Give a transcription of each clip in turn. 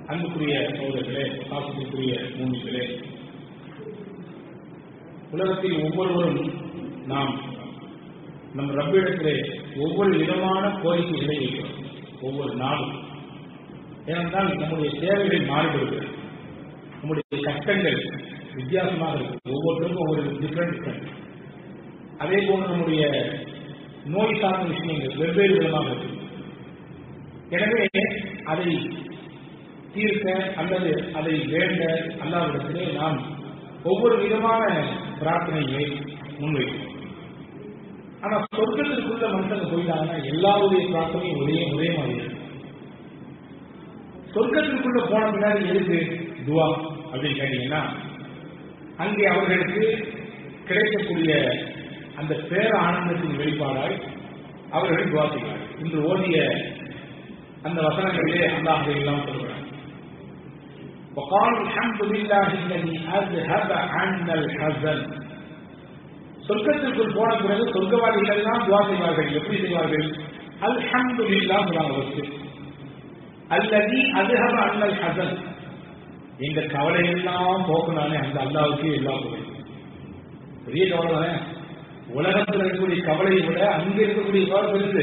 அன்புக்குரிய சகோதரர்களே பாசத்திற்குரிய மூமிகளே உலகத்தில் ஒவ்வொருவரும் நாம் நம் ரப்பிடத்திலே ஒவ்வொரு விதமான கோரிக்கைகளை வைக்கிறோம் ஒவ்வொரு நாளும் ஏனென்றால் நம்முடைய தேவைகள் மாறுபடுகிறது நம்முடைய கஷ்டங்கள் வித்தியாசமாக இருக்கு ஒவ்வொருத்தருக்கும் ஒவ்வொரு டிஃப்ரெண்ட் டிஃப்ரெண்ட் அதே போன்று நம்முடைய நோய் சார்ந்த விஷயங்கள் வெவ்வேறு விதமாக இருக்கு எனவே அதை தீர்க்க அல்லது அதை வேண்ட அல்லாவிடத்திலே நாம் ஒவ்வொரு விதமான பிரார்த்தனைகளை முன்வைக்கிறோம் ஆனா சொர்க்கத்திற்குள்ள மனுஷங்க போயிட்டாங்கன்னா எல்லாருடைய பிரார்த்தனையும் ஒரே ஒரே மாதிரி இருக்கு சொர்க்கத்திற்குள்ள போன பின்னாடி எதுக்கு துவா அப்படின்னு கேட்டீங்கன்னா அங்கே அவர்களுக்கு கிடைக்கக்கூடிய அந்த பேர ஆனந்தத்தின் வெளிப்பாடாய் அவர்கள் துவா செய்வார்கள் இன்று ஓதிய அந்த வசனங்களிலே அல்லாஹ் எல்லாம் சொல்கிறார் وقالوا الحمد لله الذي أذهب عنا الحزن சொர்க்கத்திற்குள் போன பிறகு சொர்க்கவாதிகள் எல்லாம் துவா செய்வார்கள் எப்படி செய்வார்கள் அல்ஹம்து இல்லா சொல்லுவாங்க அல்லதி அதுஹப அன்னல் ஹசன் எங்க கவலையெல்லாம் போக்குனாலே அந்த அல்லாவுக்கு எல்லா புகழும் பெரிய கவலை தானே உலகத்தில் இருக்கக்கூடிய கவலையை விட அங்க இருக்கக்கூடிய கவலை பெருசு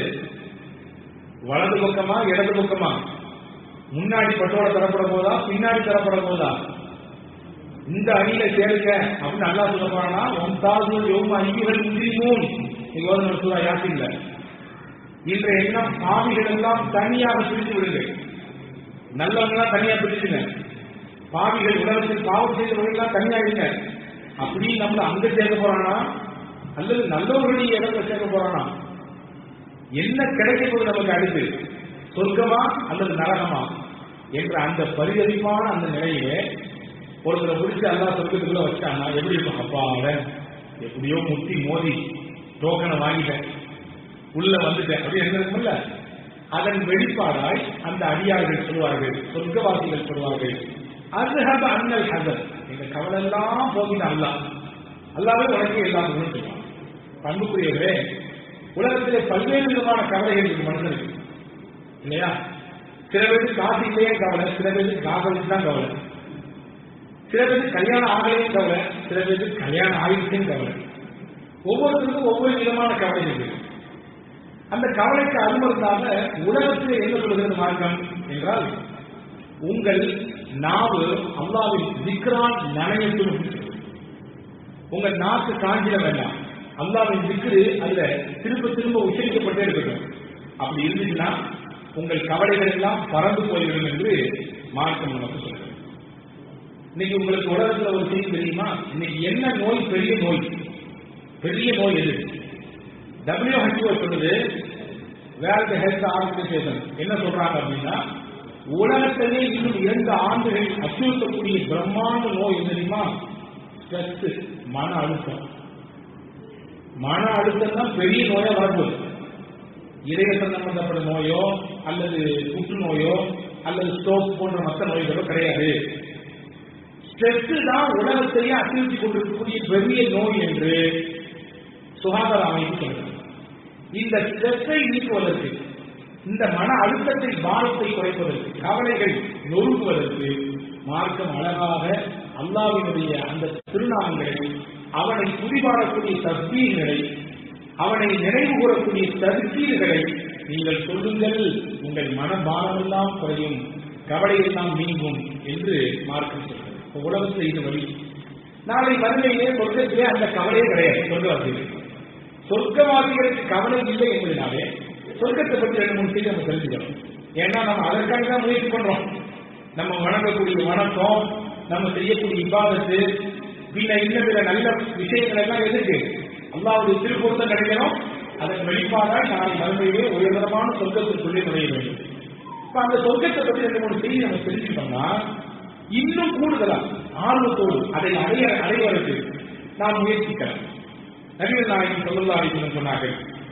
வலது பக்கமா இடது பக்கமா முன்னாடி பட்டோட தரப்பட போதா பின்னாடி தரப்பட போதா இந்த அணியில சேருங்க அப்படின்னு அல்லா சொல்ல போறானா ஒன்றாவது எவ்வளவு அங்கிகள் முஸ்லிமூன் நீங்க வந்து சொல்ல யாசில்ல இன்றைய எல்லாம் பாவிகள் எல்லாம் தனியாக பிரித்து விடுங்கள் நல்லவங்க எல்லாம் தனியா பிரிச்சுங்க பாவிகள் உலகத்தில் பாவம் செய்தவர்கள் எல்லாம் தனியா இருங்க அப்படி நம்மள அங்க சேர்க்க போறானா அல்லது நல்லவர்களுடைய இடத்துல சேர்க்க போறானா என்ன கிடைக்க போது நமக்கு அடுத்து சொர்க்கமா அல்லது நரகமா என்ற அந்த பரிதவிப்பான அந்த நிலையிலே ஒருத்தரை பிடிச்சி அல்லா சொர்க்கத்துக்குள்ள வச்சாங்கன்னா எப்படி இருக்கும் அப்பா அவன் எப்படியோ முட்டி மோதி டோக்கனை வாங்கிட்டேன் உள்ள வந்துட்டேன் அப்படி என்ன இருக்கும்ல அதன் வெளிப்பாடாய் அந்த அடியார்கள் சொல்வார்கள் சொர்க்கவாசிகள் சொல்வார்கள் அர்ஹப அன்னல் ஹசன் எங்க கவலை எல்லாம் போகிற அல்லா அல்லாவே உனக்கு எல்லாம் சொல்லுவாங்க பண்புக்குரியவரே உலகத்திலே பல்வேறு விதமான கவலைகள் இருக்கு மனுஷனுக்கு இல்லையா சில பேருக்கு காசு இல்லையே கவலை சில பேருக்கு காதலுக்கு தான் கவலை சில பேருக்கு கல்யாணம் ஆகலையும் கவலை சில பேருக்கு கல்யாணம் ஆகிடுச்சுன்னு கவலை ஒவ்வொருத்தருக்கும் ஒவ்வொரு விதமான கவலை இருக்கு அந்த கவலைக்கு அனுமதியாக உலகத்தில் என்ன சொல்கிறது மார்க்கம் என்றால் உங்கள் நாவு அல்லாவின் திக்ரான் நனையட்டும் உங்கள் நாக்கு காஞ்சிட வேண்டாம் அல்லாவின் திக்ரு அதுல திரும்ப திரும்ப உச்சரிக்கப்பட்டே இருக்கட்டும் அப்படி இருந்துச்சுன்னா உங்கள் கவலைகள் எல்லாம் பறந்து போய்விடும் என்று மார்க்கம் நமக்கு சொல்கிறது இன்னைக்கு உங்களுக்கு உலகத்துல ஒரு செய்தி தெரியுமா இன்னைக்கு என்ன நோய் பெரிய நோய் பெரிய நோய் எது டபிள்யூஹெச்ஓ சொல்லுது வேர்ல்டு ஹெல்த் ஆர்கனைசேஷன் என்ன சொல்றாங்க அப்படின்னா உலகத்திலே இன்னும் இரண்டு ஆண்டுகள் அச்சுறுத்தக்கூடிய பிரம்மாண்ட நோய் என்ன தெரியுமா ஸ்ட்ரெஸ் மன அழுத்தம் மன அழுத்தம் தான் பெரிய நோயா வரப்போகுது இதய சம்பந்தப்பட்ட நோயோ அல்லது புற்றுநோயோ அல்லது ஸ்ட்ரோக் போன்ற மற்ற நோய்களோ கிடையாது ஸ்ட்ரெஸ் தான் உலகத்தையே அச்சுறுத்தி கொண்டிருக்கக்கூடிய பெரிய நோய் என்று சுகாதார அமைப்பு சொல்கிறது இந்த ஸ்ட்ரெஸ்ஸை நீக்குவதற்கு இந்த மன அழுத்தத்தை பாரத்தை குறைப்பதற்கு கவலைகள் நொறுக்குவதற்கு மார்க்கம் அழகாக அல்லாவினுடைய அந்த திருநாமங்களை அவனை துதிபாடக்கூடிய தஸ்பீகளை அவனை நினைவு கூறக்கூடிய தற்கீடுகளை நீங்கள் சொல்லுங்கள் உங்கள் மனபாரமெல்லாம் குறையும் கவலையெல்லாம் நீங்கும் என்று மார்க்கம் சொல்கிறது உலகத்தில் இது வழி நாளை மறுமையிலே சொர்க்கத்திலே அந்த கவலையே கிடையாது சொர்க்கவாசிகள் சொர்க்கவாதிகளுக்கு கவலை இல்லை என்பதனாலே சொர்க்கத்தை பற்றி ரெண்டு மூணு செய்தி நம்ம தெரிஞ்சுக்கணும் ஏன்னா நம்ம அதற்காக தான் முயற்சி பண்றோம் நம்ம வணங்கக்கூடிய வணக்கம் நம்ம செய்யக்கூடிய இபாதத்து பின்ன இன்னும் பிற நல்ல விஷயங்கள் எல்லாம் எதுக்கு அல்லாவுடைய திருப்பொருத்தம் கிடைக்கணும் அதன் வெளிப்பாடாய் நாளை மறுமையிலே உயர்தரமான சொர்க்கத்திற்குள்ளே நுழைய வேண்டும் இப்ப அந்த சொர்க்கத்தை பற்றி ரெண்டு மூணு செய்தி நம்ம தெரிஞ்சுக்கணும்னா இன்னும் கூடுதலா ஆர்வத்தோடு அதை அடைய அடைவதற்கு நாம் முயற்சிக்கலாம் நபிகள் நாயகம் சொல்லல்லா அலிசன் சொன்னார்கள்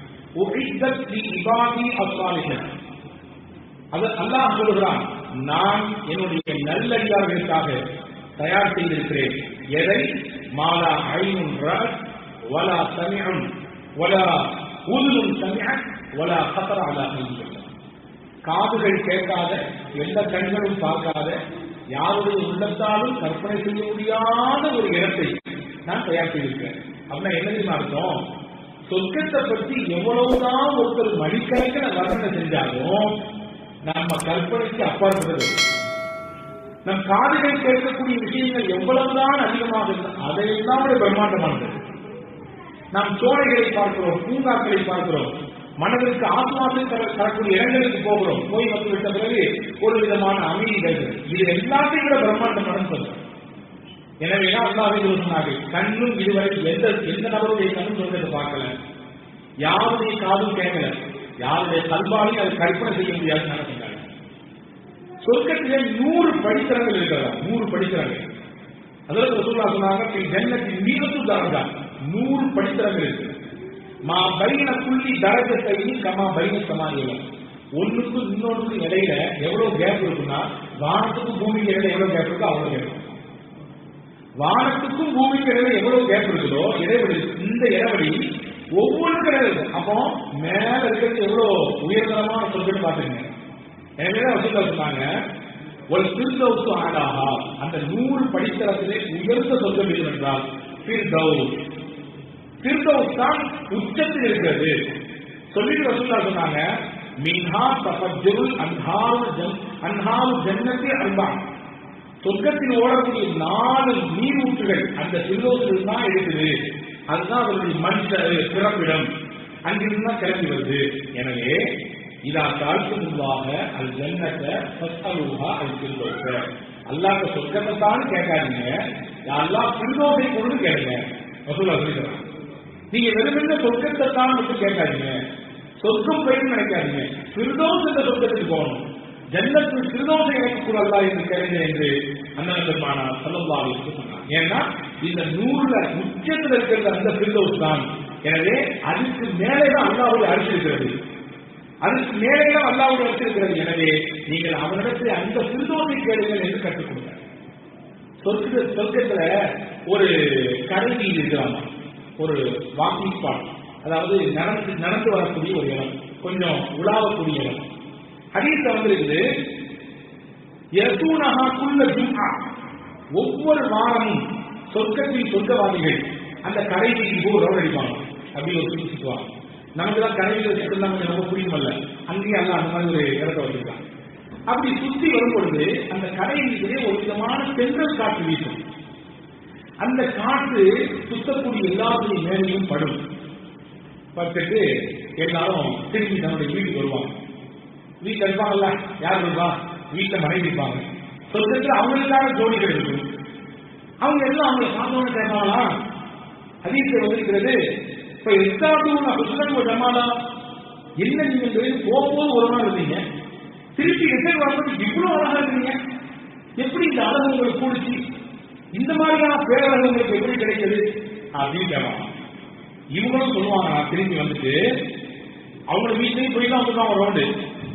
அது அல்லாஹ் சொல்லுகிறான் நான் என்னுடைய நல்லடியார்களுக்காக தயார் செய்திருக்கிறேன் எதை மாலா ஐநும் வலா சமியம் வலா உதுலும் சமியம் வலா கத்தர அலா காதுகள் கேட்காத எந்த கண்களும் பார்க்காத யாருடைய உள்ளத்தாலும் கற்பனை செய்ய முடியாத ஒரு இடத்தை நான் தயார் செய்திருக்கிறேன் அப்படின்னா என்ன தெரியுமா அர்த்தம் சொர்க்கத்தை பற்றி எவ்வளவுதான் ஒருத்தர் மணிக்கணக்கில் வர்ணனை செஞ்சாலும் நம்ம கற்பனைக்கு அப்பாற்பட்டது நம் காதுகள் கேட்கக்கூடிய விஷயங்கள் எவ்வளவுதான் அதிகமாக இருந்தால் அதையெல்லாம் விட பிரம்மாண்டமானது நாம் சோலைகளை பார்க்கிறோம் பூங்காக்களை பார்க்கிறோம் மனதிற்கு ஆத்மாவில் தர தரக்கூடிய இடங்களுக்கு போகிறோம் போய் வந்து விட்ட பிறகு ஒரு விதமான அமைதி கிடைக்கிறது இது எல்லாத்தையும் விட பிரம்மாண்டமான சொல்றோம் எனவே அல்லாவே சொன்னார்கள் கண்ணும் இதுவரை எந்த எந்த நபருடைய கண்ணும் சொல்றதை பார்க்கல யாருடைய காதும் கேட்கல யாருடைய கல்வாலையும் அதை கற்பனை செய்ய முடியாதுன்னு நினைக்கிறாங்க சொர்க்கத்திலே நூறு படித்தரங்கள் இருக்கிறதா நூறு படித்தரங்கள் அதற்கு ரசூல்லா சொன்னாங்க "பில் ஜன்னத்தின் மீகத்து தரங்கா நூறு படித்தரங்கள் இருக்கு மா பைன புள்ளி தரகத்தை கமா பைன சமாதியம் ஒண்ணுக்கும் இன்னொன்றுக்கும் இடையில எவ்வளவு கேப் இருக்குன்னா வானத்துக்கும் பூமிக்கு இடையில எவ்வளவு கேப் இருக்கோ அவ்வளவு கேப் வானத்துக்கும் பூமிக்கு இடையில எவ்வளவு கேப் இருக்குதோ இடைவெளி இந்த இடைவெளி ஒவ்வொன்றுக்கும் இடையில இருக்கும் அப்போ மேல இருக்கிறது எவ்வளவு உயர்தரமான சொற்கள் பாத்துங்க எனவே வசூல் சொன்னாங்க ஒரு பிர்தவுஸ் ஆடாகா அந்த நூறு படித்தரத்திலே உயர்ந்த சொர்க்கம் எது என்றால் பிர்தவுஸ் பிர்தவுஸ் தான் உச்சத்தில் இருக்கிறது சொல்லிட்டு வசூலா சொன்னாங்க மின்ஹா தபஜுல் அன்ஹாரு ஜன் அன்ஹாரு ஜன்னத்தி அல்பான் சொர்க்கத்தில் ஓடக்கூடிய நாலு நீரூற்றுகள் அந்த பிர்தவுஸில் தான் இருக்குது அதுதான் அவருடைய மண் பிறப்பிடம் அங்கிருந்து தான் கிளம்பி வருது எனவே இதா தாழ்த்துமுள்ளாக அல் ஜன்னத்தை ஃபஸ்அலுஹா அல் ஃபிர்தௌஸ அல்லாஹ் சொர்க்கத்தை தான் கேட்காதீங்க அல்லாஹ் ஃபிர்தௌஸை கொண்டு கேளுங்க ரசூலா சொல்லிக்கிறாங்க நீங்க வெறுமென்ன சொர்க்கத்தை தான் மட்டும் கேட்காதீங்க சொர்க்கம் போயின்னு நினைக்காதீங்க ஃபிர்தௌஸ் என்ற சொர்க்கத்துக்கு போகணும் ஜன்னத்தில் ஃபிர்தௌஸை எனக்கு கூட அல்லாஹ் என்று கேளுங்க என்று அண்ணன் பெருமானா சல்லல்லாஹு அலைஹி வஸல்லம் சொன்னாங்க ஏன்னா இந்த நூறுல உச்சத்தில் இருக்கிறது அந்த ஃபிர்தௌஸ் தான் எனவே அதுக்கு மேலே தான் அல்லாஹ்வுடைய அரிசி இருக்கிறது அதுக்கு மேலே அல்லாவுடைய வச்சிருக்கிறது எனவே நீங்கள் அவனிடத்தில் அந்த சிறுதோசை கேளுங்கள் என்று கற்றுக் கொடுங்க சொர்க்க சொர்க்கத்துல ஒரு கருவி இருக்கிறாங்க ஒரு வாக்கிங் ஸ்பாட் அதாவது நடந்து நடந்து வரக்கூடிய ஒரு இடம் கொஞ்சம் உலாவக்கூடிய இடம் ஹதீஸ்ல வந்து இருக்குது யசூனஹா குல்ல ஜும்ஆ ஒவ்வொரு வாரமும் சொர்க்கத்தில் சொர்க்கவாதிகள் அந்த கடைக்கு போய் ரோடு அடிப்பாங்க அப்படி ஒரு சுற்றி சுற்றுவாங்க நமக்கு தான் கடையில் சுத்தம் கொஞ்சம் ரொம்ப புரியுமல்ல அங்கேயும் எல்லாம் அந்த மாதிரி ஒரு இடத்த வச்சிருக்காங்க அப்படி சுத்தி வரும் பொழுது அந்த கடையிலே ஒரு விதமான தென்றல் காற்று வீசும் அந்த காற்று சுத்தக்கூடிய எல்லாருடைய மேலையும் படும் பட்டுட்டு எல்லாரும் திரும்பி தன்னுடைய வீட்டுக்கு வருவாங்க வீட்டில் இருப்பாங்கல்ல யார் இருப்பா வீட்டில் மனைவி இருப்பாங்க சொர்க்கத்தில் அவங்களுக்கான ஜோடிகள் இருக்கும் அவங்க எல்லாம் அவங்களை பார்த்தோன்னு கேட்பாங்களா அதிகத்தை வந்திருக்கிறது இப்ப எஸ்தாதும் ஹுஸ்னன் ஒரு ஜமாலா என்ன நீங்க இந்த வயசு போகும்போது ஒரு நாள் இருந்தீங்க திருப்பி ரிட்டர்ன் வரும்போது இவ்வளவு அழகா இருந்தீங்க எப்படி இந்த அழகு உங்களுக்கு கூடிச்சு இந்த மாதிரியான பேரழகு உங்களுக்கு எப்படி கிடைக்குது அப்படின்னு கேட்பாங்க இவங்களும் சொல்லுவாங்க நான் திரும்பி வந்துட்டு அவங்க வீட்லயும் போய் தான் சொல்லுவாங்க ரவுண்டு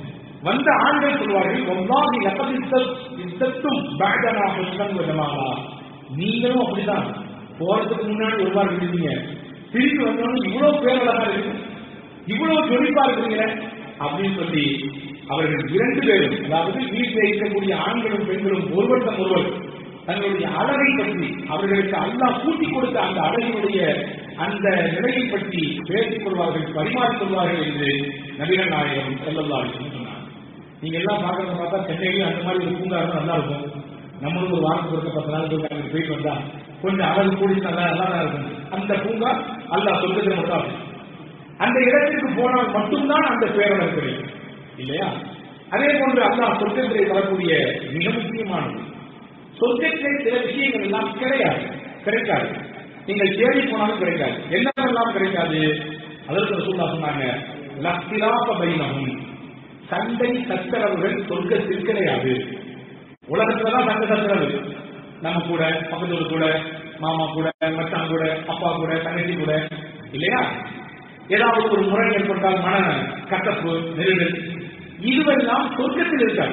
வந்த ஆண்கள் சொல்வார்கள் ஒன்றாவது லப்பதி இத்தத்தும் பேடனா ஹுஸ்னன் ஒரு ஜமாலா நீங்களும் அப்படிதான் போறதுக்கு முன்னாடி ஒரு மாதிரி இருந்தீங்க திருப்பி வந்தோன்னு இவ்வளவு பேரழகா இருக்கு இவ்வளவு ஜொலிப்பா இருக்கிறீங்க அப்படின்னு சொல்லி அவர்கள் இரண்டு பேரும் அதாவது வீட்டில் இருக்கக்கூடிய ஆண்களும் பெண்களும் ஒருவர் தம் ஒருவர் தங்களுடைய அழகை பற்றி அவர்களுக்கு அல்லாஹ் கூட்டி கொடுத்த அந்த அழகினுடைய அந்த நிலையை பற்றி பேசிக் கொள்வார்கள் பரிமாறிக் கொள்வார்கள் என்று நபிகள் நாயகம் செல்லல்லா சொன்னார் நீங்க எல்லாம் பார்க்கறத பார்த்தா சென்னையிலும் அந்த மாதிரி ஒரு பூங்கா இருந்தா நல்லா இருக்கும் நம்மளும் ஒரு வாரத்துக்கு ஒருக்க பத்து நாள் போய் அங்க போயிட்டு வந்தா கொஞ்சம் அழகு கூடி நல்லா நல்லா தான் இருக்கும் அந்த பூங்கா அல்லாஹ் சொர்க்கத்தில் மட்டும் தான் இருக்கும். அந்த இடத்திற்கு போனால் மட்டும்தான் அந்த பேரழகு கிடைக்கும் இல்லையா அதே போன்று அல்லாஹ் சொர்க்கத்திலே வரக்கூடிய மிக முக்கியமானது சொர்க்கத்திலே சில விஷயங்கள் எல்லாம் கிடையாது கிடைக்காது நீங்கள் தேடி போனாலும் கிடைக்காது என்னவெல்லாம் கிடைக்காது அதற்கு ரசூல்லா சொன்னாங்க லக்திலாப பைனகும் சண்டை சச்சரவுகள் சொர்க்கத்தில் கிடையாது உலகத்துல தான் சண்டை சச்சரவு நம்ம கூட பக்கத்துல கூட மாமா கூட மச்சான் கூட அப்பா கூட தங்கச்சி கூட இல்லையா ஏதாவது ஒரு முறை ஏற்பட்டால் மன கட்டப்பு நெருடல் இதுவெல்லாம் சொர்க்கத்தில் இருக்காது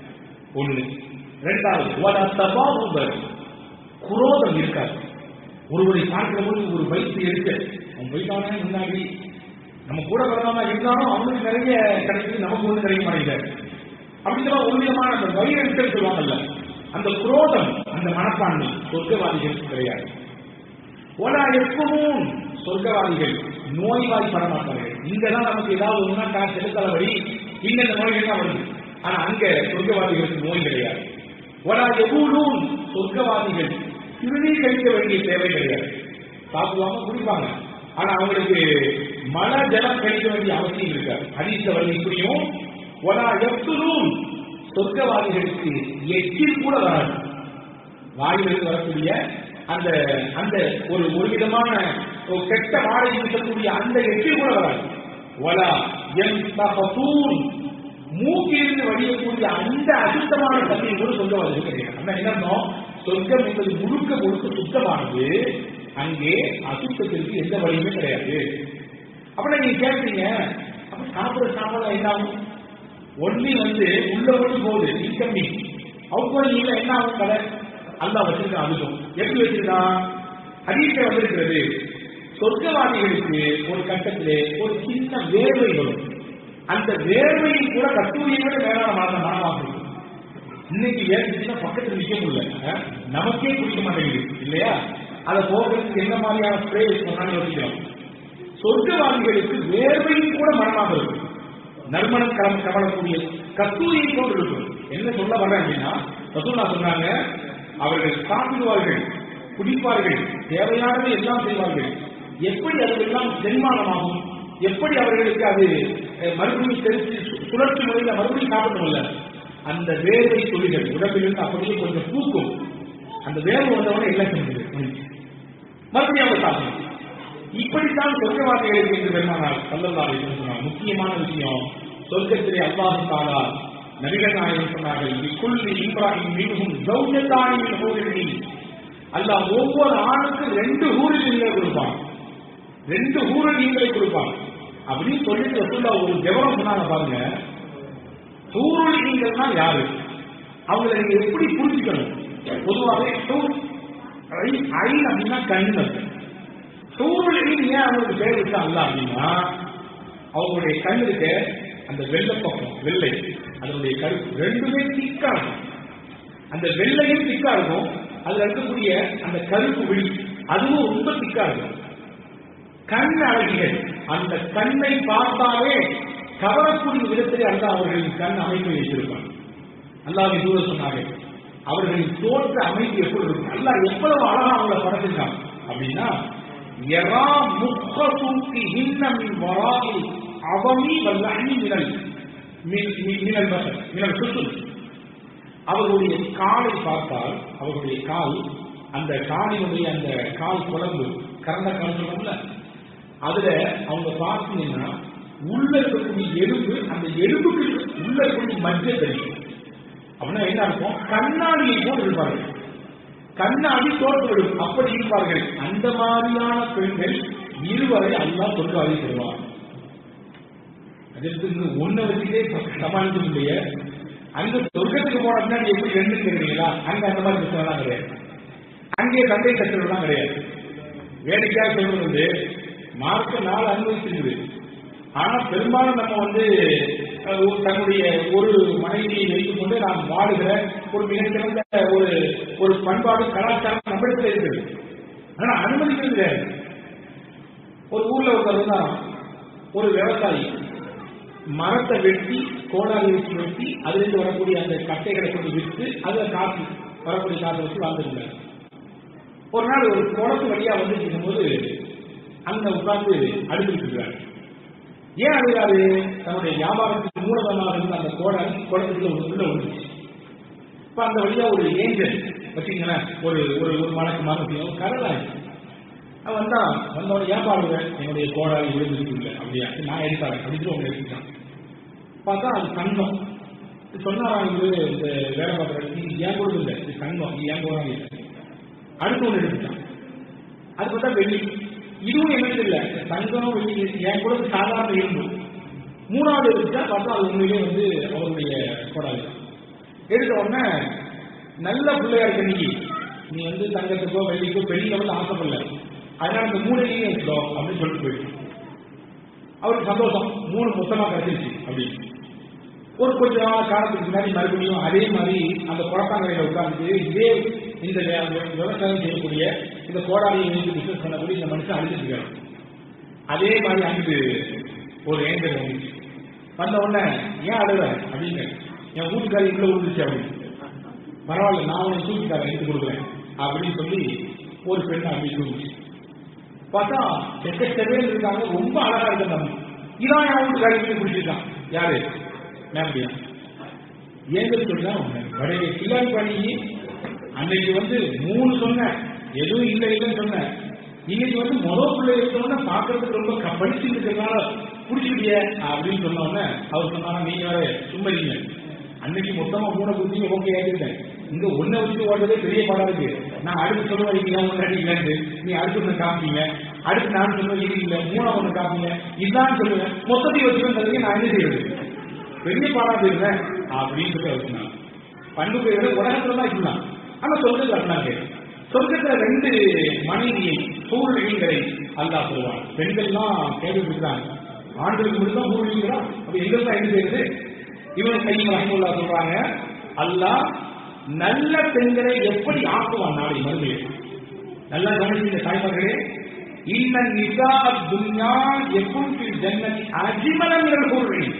ஒண்ணு இரண்டாவது வட தபாபுபர் குரோதம் இருக்காது ஒருவரை பார்க்கிற போது ஒரு வயிற்று எடுக்க அவன் போயிட்டானே முன்னாடி நம்ம கூட பிறந்தவங்க இருந்தாலும் அவனுக்கு நிறைய கிடைக்குது நமக்கு ஒண்ணு கிடைக்க மாட்டேங்குது அப்படிங்கிற ஒரு விதமான அந்த வைரங்கள் சொல்லுவாங்கல்ல அந்த குரோதம் அந்த மனப்பான்மை சொர்க்கவாதிகளுக்கு கிடையாது ஒலா எப்பவும் சொர்க்கவாதிகள் நோய்வாய்ப்பட மாட்டார்கள் இங்கதான் நமக்கு ஏதாவது ஒண்ணுனா காய்ச்சல் தலைவலி இங்க இந்த நோய்கள் தான் வருது ஆனா அங்க சொர்க்கவாதிகளுக்கு நோய் கிடையாது ஒலா எவ்வளவும் சொர்க்கவாதிகள் சிறுநீர் கழிக்க வேண்டிய தேவை கிடையாது சாப்பிடுவாங்க குடிப்பாங்க ஆனா அவங்களுக்கு மழை ஜலம் கழிக்க வேண்டிய அவசியம் இருக்காது ஹதீஸ்ல வந்து இப்படியும் ஒலா எப்துலும் சொர்க்கவாதிகளுக்கு எச்சில் கூட வராது வாயிலிருந்து வரக்கூடிய அந்த அந்த ஒரு ஒரு விதமான ஒரு கெட்ட வாடகை இருக்கக்கூடிய அந்த எச்சில் கூட வராது ஒலா எம் தகதூன் மூக்கிலிருந்து வடியக்கூடிய அந்த அசுத்தமான தண்ணீர் கூட சொர்க்கவாதிகள் கிடையாது அந்த என்னன்னோ சொர்க்கம் என்பது முழுக்க முழுக்க சுத்தமானது அங்கே அசுத்தத்திற்கு எந்த வழியுமே கிடையாது அப்ப நீங்க கேட்பீங்க அப்ப சாப்பிட சாப்பிட என்ன ஆகும் ஒன்லி வந்து உள்ள மட்டும் போகுது இன்கம்மி அவுட் கோயிங்ல என்ன ஆகும் கடை அல்லா வச்சிருக்கான் அதுக்கும் எப்படி வச்சிருக்கான் ஹதீஸ்ல வந்திருக்கிறது சொர்க்கவாதிகளுக்கு ஒரு கட்டத்திலே ஒரு சின்ன வேர்வை வரும் அந்த வேர்வையும் கூட கத்தூரியை விட மேலான மரண மனமாகும் இன்னைக்கு வேர்வைச்சுன்னா பக்கத்துல நிக்க முடியல அஹ், நமக்கே பிடிக்க மாட்டேங்குது இல்லையா அதை போகிறதுக்கு என்ன மாதிரியான ஸ்ப்ரே சொன்னாலும் யோசிக்கிறோம் சொர்க்கவாதிகளுக்கு வேர்வையும் கூட மனமாக இருக்கும் நறுமணம் கலம் கமலக்கூடிய கத்தூரியை போன்று இருக்கும் என்ன சொல்ல வர்றேன் அப்படின்னா ரசூல்லா சொன்னாங்க அவர்கள் சாப்பிடுவார்கள் குடிப்பார்கள் தேவையானதை எல்லாம் செய்வார்கள் எப்படி அதுவெல்லாம் செரிமானமாகும் எப்படி அவர்களுக்கு அது அஹ், மறுபடியும் தெரிச்சு சு- சுழற்சி முறையில் மறுபடியும் சாப்பிடணும்ல அந்த வேர்வை துளிகள் உடம்பிலிருந்து அப்படியே கொஞ்சம் பூக்கும் அந்த வேர்வை வந்தவொடனே எல்லாம் செஞ்சது மறுபடியும் அவங்க சாப்பிடணும் இப்படித்தான் சொர்க்கவாதிகளுக்கு என்று பெருமானார் சல்லல்லாஹு அலைஹி சொன்னார் முக்கியமான விஷயம் சொர்க்கத்திலே அல்லாஹ் தாலா நபிகள் நாயகம் சொன்னார்கள் இக்குள்ளி இப்ராஹிம் மிகவும் ஜௌஜத்தானி மின் ஹூரினி அல்லாஹ் ஒவ்வொரு ஆணுக்கும் ரெண்டு ஹூரினீங்களை கொடுப்பான் ரெண்டு ஹூரினீங்களை கொடுப்பான் அப்படின்னு சொல்லிட்டு ரசூல்லா ஒரு விவரம் சொன்னாங்க பாருங்க ஹூரினீங்கள்னா யாரு அவங்களை நீங்க எப்படி புரிஞ்சுக்கணும் பொதுவாகவே ஹூர் ஐ- ஐன் அப்படின்னா கண்ணு அர்த்தம். சூரியன் ஏன் அவங்களுக்கு பேர் வச்சாங்க அப்படின்னா அவங்களுடைய கண் இருக்க அந்த வெள்ளை பக்கம் வெள்ளை அதனுடைய கருப்பு ரெண்டுமே திக்கா இருக்கும் அந்த வெள்ளையும் திக்கா இருக்கும் அதுல இருக்கக்கூடிய அந்த கருப்பு விழி அதுவும் ரொம்ப திக்கா இருக்கும் கண் அழகிகள் அந்த கண்ணை பார்த்தாலே கவரக்கூடிய விதத்திலே அல்ல அவர்களின் கண் அமைப்பை வைத்திருப்பாங்க அல்லாஹ் தூர சொன்னாங்க அவர்களின் தோற்ற அமைப்பு எப்படி இருக்கும் அல்லாஹ் எவ்வளவு அழகா அவங்கள படைச்சிருக்காங்க அப்படின்னா யரா முக்கசூக்கி ஹின்னமின் வராகி அவமி வல்லஹி மினல் மின்- மின்- மினல் பசர் மினல் சுசுல் அவர்களுடைய காலை பார்த்தால் அவர்களுடைய கால் அந்த காலினுடைய அந்த கால் குழம்பு கரண்ட கால் சொல்றோம்ல அதுல அவங்க பார்த்தீங்கன்னா உள்ள இருக்கக்கூடிய எலும்பு அந்த எலும்புக்கு உள்ள இருக்கக்கூடிய மஞ்சள் தெரியும் அப்படின்னா என்ன இருக்கும் கண்ணாடியை போல் இருப்பார்கள் கண்ணாடி தோற்றுவிடும் அப்படி இருப்பார்கள் அந்த மாதிரியான பெண்கள் இருவரை அல்லாஹ் சொல்வாரி தருவார் அதற்கு இன்னும் ஒன்ன வச்சுட்டே சமாளிக்க முடிய அங்க சொர்க்கத்துக்கு போன பின்னாடி எப்படி ரெண்டு கேட்குறீங்களா அங்க அந்த மாதிரி பிரச்சனைலாம் கிடையாது அங்கே சண்டை சச்சரவுலாம் கிடையாது வேடிக்கையாக சொல்றது வந்து மார்க்க நாள் அனுபவிச்சிருக்குது ஆனா பெரும்பாலும் நம்ம வந்து அஹ், ஒரு தன்னுடைய ஒரு மனைவியை வைத்துக் கொண்டு நாம் வாழுகிற ஒரு மிகச்சிறந்த ஒரு ஒரு பண்பாடு கலாச்சாரம் நம்மிடத்தில் இருக்குது ஆனா அனுமதிக்கிறது கிடையாது ஒரு ஊர்ல ஒருத்தர் இருந்தா ஒரு விவசாயி மரத்தை வெட்டி கோடாரி வச்சு வெட்டி அதிலிருந்து வரக்கூடிய அந்த கட்டைகளை கொண்டு விற்று அதுல காசு வரக்கூடிய காசை வச்சு வாழ்ந்துருந்தார் ஒரு நாள் ஒரு குளத்து வழியா வந்துட்டு இருக்கும்போது அங்க உட்கார்ந்து அடுப்பிட்டு இருக்கிறார் ஏன் அழுகிறாரு தன்னுடைய வியாபாரத்துக்கு மூலதனமாக இருந்த அந்த கோடாரி குளத்துக்குள்ள ஒரு உள்ள வந்துச்சு இப்ப அந்த வழியா ஒரு ஏஞ்சல் வச்சுங்களேன் ஒரு ஒரு ஒரு மணக்கு மரம் கடலாய் அவன் வந்தா வந்தவன ஏன் பாருங்க என்னுடைய கோடாரி விழுந்துருக்கு அப்படியா நான் எடுத்தாரு அப்படின்னு அவங்க எடுத்துட்டான் பார்த்தா அது தங்கம் சொன்னாராம் இவரு இந்த வேலை பார்க்குற நீ ஏன் கூட இல்லை இது தங்கம் நீ ஏன் போறாங்க இல்லை அடுத்து ஒன்று எடுத்துட்டான் அது பார்த்தா வெள்ளி இதுவும் என்னது இல்லை தங்கம் வெள்ளி என் கூட சாதாரண இரும்பு மூணாவது எடுத்துட்டா பார்த்தா அது உண்மையிலே வந்து அவருடைய கோடாரி தான் எடுத்த உடனே நல்ல பிள்ளையா இருக்க நீ நீ வந்து தங்கத்துக்கோ வெள்ளிக்கோ பெரிய வந்து ஆசைப்படல அதனால இந்த மூணையும் எடுத்தோ அப்படின்னு சொல்லிட்டு போயிட்டு அவருக்கு சந்தோஷம் மூணு மொத்தமா கிடைச்சிருச்சு அப்படின்னு ஒரு கொஞ்ச நாள் காலத்துக்கு முன்னாடி மறுபடியும் அதே மாதிரி அந்த குழப்பாங்கரையில உட்கார்ந்து இதே இந்த வே- விவசாயம் செய்யக்கூடிய இந்த கோடாலியை வைத்து பிசினஸ் பண்ணக்கூடிய இந்த மனுஷன் அழிச்சிட்டு இருக்காரு அதே மாதிரி அங்கு ஒரு ஏஞ்சல் வந்துச்சு வந்த உடனே ஏன் அழுவ அப்படின்னு என் வீட்டுக்காரி உள்ள விழுந்துச்சு அப்படின்னு பரவாயில்ல நான் உனக்கு தூக்கி தரேன் எடுத்து கொடுக்குறேன் அப்படின்னு சொல்லி ஒரு பெண் அப்படி தூக்கிச்சு பார்த்தா செக்கச்சவே இருக்காங்க ரொம்ப அழகா இருக்காங்க இதான் என் வீட்டுக்காரி போய் பிடிச்சிருக்கான் யாரு மேம்பியா ஏங்க சொல்ல வடைய கிளாரி பண்ணி அன்னைக்கு வந்து மூணு சொன்னேன் எதுவும் இல்லை இல்லைன்னு சொன்னேன் இன்னைக்கு வந்து முதல் பிள்ளை இருக்கணும்னா பாக்குறதுக்கு ரொம்ப க- படிச்சுட்டு இருக்கிறதுனால பிடிச்சிட்டிய அப்படின்னு சொன்ன உடனே அவர் சொன்னாங்க நீங்க வேற சும்மா இல்லைங்க அன்னைக்கு மொத்தமா மூணை குத்தி ஓகே ஏற்றிட்டேன் இங்க ஒன்ன வச்சு ஓடுறதே பெரிய பாடம் இருக்கு நான் அடுத்து சொல்லுவேன் நீங்க ஏன் முன்னாடி இல்லைன்னு நீ அடுத்து ஒண்ணு காப்பீங்க அடுத்து நான் சொல்லுவேன் இது இல்ல மூணா ஒண்ணு காப்பீங்க இதுதான் சொல்லுவேன் மொத்தத்தையும் வச்சுக்கணும் நான் என்ன செய்யறது பெரிய பாடம் இருந்தேன் அப்படின்னு சொல்லி அவர் சொன்னாங்க பண்பு பேரு உலகத்துல தான் இருக்கலாம் ஆனா சொர்க்கத்துல அப்படின்னாங்க சொர்க்கத்துல ரெண்டு மனைவியை சூழ்நிலைகளை அல்லாஹ் சொல்லுவாங்க பெண்கள்லாம் கேள்விப்பட்டுறாங்க ஆண்களுக்கு மட்டும் தான் சூழ்நிலைங்களா அப்ப எங்களுக்கு தான் என்ன செய்யுது இவன் கையில் ரஹமுல்லா சொல்றாங்க அல்லாஹ் நல்ல பெண்களை எப்படி ஆக்குவான் நாளை மறுமையில் நல்லா கவனிச்சீங்க தாய்மார்களே இன்ன நிசா துன்யா எப்பவும் ஜன்னதி அஜிமலங்கள் கூறுவேன்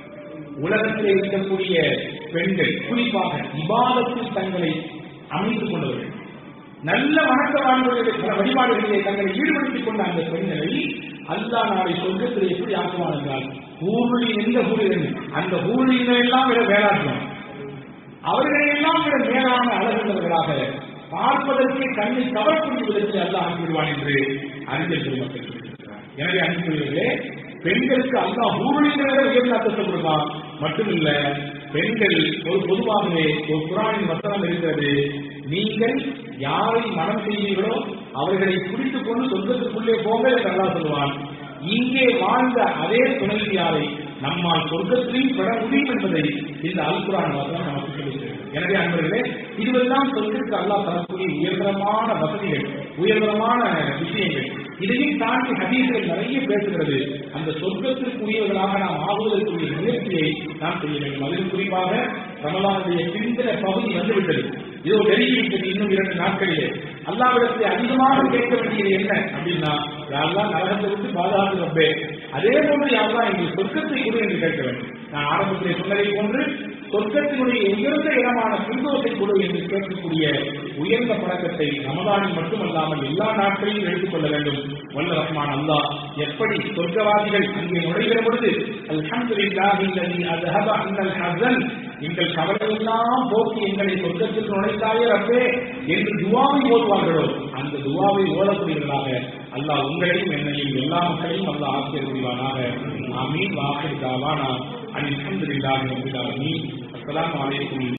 உலகத்தில் இருக்கக்கூடிய பெண்கள் குறிப்பாக விவாதத்தில் தங்களை அமைத்துக் கொண்டவர்கள் நல்ல வணக்க வாழ்வுடைய வழிபாடுகளிலே தங்களை ஈடுபடுத்திக் கொண்ட அந்த பெண்களை அல்லாஹ் நாளை சொர்க்கத்தில் எப்படி ஆக்குவான் என்றால் ஊருளி எந்த ஊரில் அந்த ஊழியினெல்லாம் விட வேளாண்மை அவர்களையெல்லாம் விட மேலான அழகுள்ளவர்களாக பார்ப்பதற்கே கண்ணை கவரக்கூடிய விதத்தில் அல்லாஹ் ஆக்கிவிடுவான் என்று அறிஞர் பெருமக்கள் சொல்லியிருக்கிறார் எனவே அன்புள்ளவர்களே பெண்களுக்கு அல்லாஹ் ஊழியர்களை விட உயர்ந்த அர்த்தத்தை கொடுப்பான் மட்டுமில்ல பெண்கள் ஒரு பொதுவாகவே ஒரு குரானின் வசனம் இருக்கிறது நீங்கள் யாரை மனம் செய்வீர்களோ அவர்களை பிடித்துக் கொண்டு சொர்க்கத்துக்குள்ளே போங்க என்று அல்லாஹ் சொல்லுவான் இங்கே வாழ்ந்த அதே துணைவியாரை நம்மால் சொர்க்கத்திலையும் பெற முடியும் என்பதை இந்த அல்குரான் வசனம் நமக்கு சொல்லுகிறது எனவே அன்பர்களே இதுவெல்லாம் சொர்க்கத்துக்கு அல்லாஹ் தரக்கூடிய உயர்தரமான வசதிகள் உயர்தரமான விஷயங்கள் இதையும் தாண்டி ஹதீஸ்கள் நிறைய பேசுகிறது அந்த சொர்க்கத்திற்குரியவர்களாக நாம் ஆகுவதற்குரிய முயற்சியை நாம் செய்ய வேண்டும் அதிலும் குறிப்பாக ரமலானுடைய பிந்திர பகுதி வந்துவிட்டது இதோ நெருங்கிவிட்டது இன்னும் இரண்டு நாட்களிலே அல்லாவிடத்தை அதிகமாக கேட்க வேண்டியது என்ன அப்படின்னா யாரெல்லாம் நரகத்தை விட்டு பாதுகாத்து ரப்பே அதே போன்று யாரெல்லாம் எங்கள் சொர்க்கத்தை கொடு என்று கேட்க வேண்டும் நான் ஆரம்பத்திலே சொன்னதை போன்று சொர்க்கத்தினுடைய உயர்ந்த இடமான பிரிதோசை கொடு என்று கேட்கக்கூடிய உயர்ந்த பழக்கத்தை ரமதானில் மட்டுமல்லாமல் எல்லா நாட்களிலும் எடுத்துக்கொள்ள வேண்டும் வல்ல ரஹ்மான் அல்லாஹ் எப்படி சொர்க்கவாதிகள் அங்கே நுழைகிற பொழுது அல்ஹம்துலில்லாஹி அல்லதி அஸ்ஹப அன்னல் ஹஸன் எங்கள் கவலையெல்லாம் போக்கி எங்களை சொர்க்கத்தில் நுழைத்தாயே ரப்பே என்று துவாவை ஓதுவார்களோ அந்த துவாவை ஓதக்கூடியவர்களாக அல்லாஹ் உங்களையும் என்னையும் எல்லா மக்களையும் அல்லாஹ் ஆசிரியர் புரிவானாக ஆமீன் வாஹிர் தாவானா அல்ஹம்துலில்லாஹி ரப்பில் ஆலமீன் அஸ்ஸலாமு அலைக்கும்